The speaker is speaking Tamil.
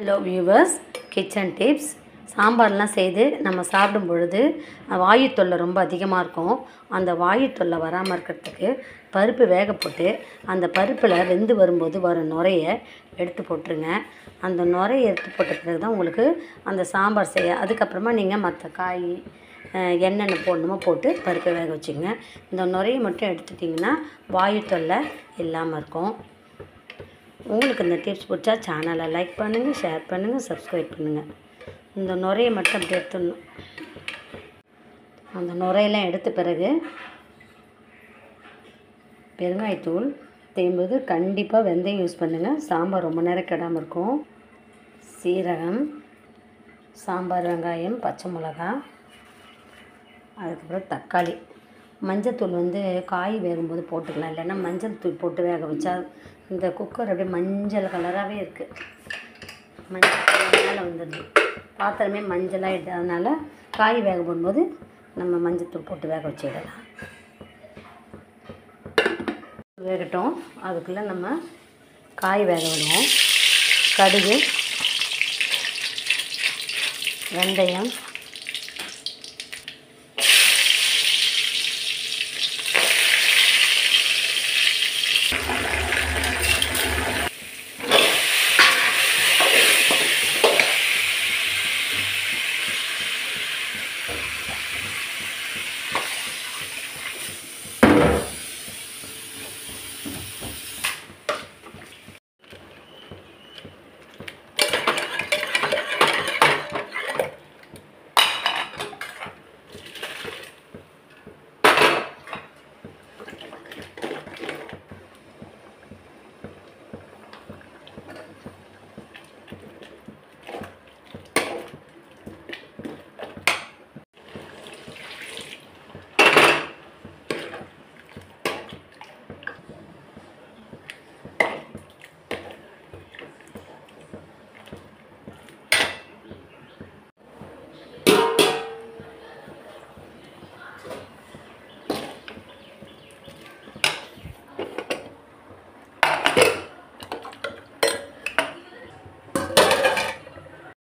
ஹலோ வியூவர்ஸ் கிச்சன் டிப்ஸ் சாம்பார்லாம் செய்து நம்ம சாப்பிடும் பொழுது வாயு தொல்லை ரொம்ப அதிகமாக இருக்கும் அந்த வாயு தொல்லை வராமல் இருக்கிறதுக்கு பருப்பு வேக போட்டு அந்த பருப்பில் வெந்து வரும்போது வரும் நுரைய எடுத்து போட்டுருங்க அந்த நுரைய எடுத்து போட்ட பிறகு தான் உங்களுக்கு அந்த சாம்பார் செய்ய அதுக்கப்புறமா நீங்கள் மற்ற காய் அஹ், என்னென்ன போடணுமோ போட்டு பருப்பை வேக வச்சுங்க இந்த நுரையை மட்டும் எடுத்துட்டிங்கன்னா வாயு தொல்லை இல்லாமல் இருக்கும் உங்களுக்கு இந்த டிப்ஸ் பிடிச்சா சேனலை லைக் பண்ணுங்கள் ஷேர் பண்ணுங்கள் சப்ஸ்கிரைப் பண்ணுங்கள் இந்த நுரையை மட்டும் அப்படி எடுத்துடணும் அந்த நுரையெல்லாம் எடுத்த பிறகு பெருங்காயத்தூள் தேயும்போது கண்டிப்பாக வெந்தயம் யூஸ் பண்ணுங்கள் சாம்பார் ரொம்ப நேரம் கெடாமல் இருக்கும் சீரகம் சாம்பார் வெங்காயம் பச்சை மிளகா அதுக்கப்புறம் தக்காளி மஞ்சத்தூள் வந்து காய் வேகும்போது போட்டுக்கலாம் இல்லைன்னா மஞ்சள் தூள் போட்டு வேக வச்சா இந்த குக்கர் அப்படியே மஞ்சள் கலராகவே இருக்குது மஞ்சள் மேலே வந்துடுது பாத்திரமே மஞ்சளாகிடுது அதனால் காய் வேக போடும்போது நம்ம மஞ்சத்தூள் போட்டு வேக வச்சிடலாம் வேகட்டும் அதுக்குள்ளே நம்ம காய் வேக விடுவோம் கடுகு வெந்தயம்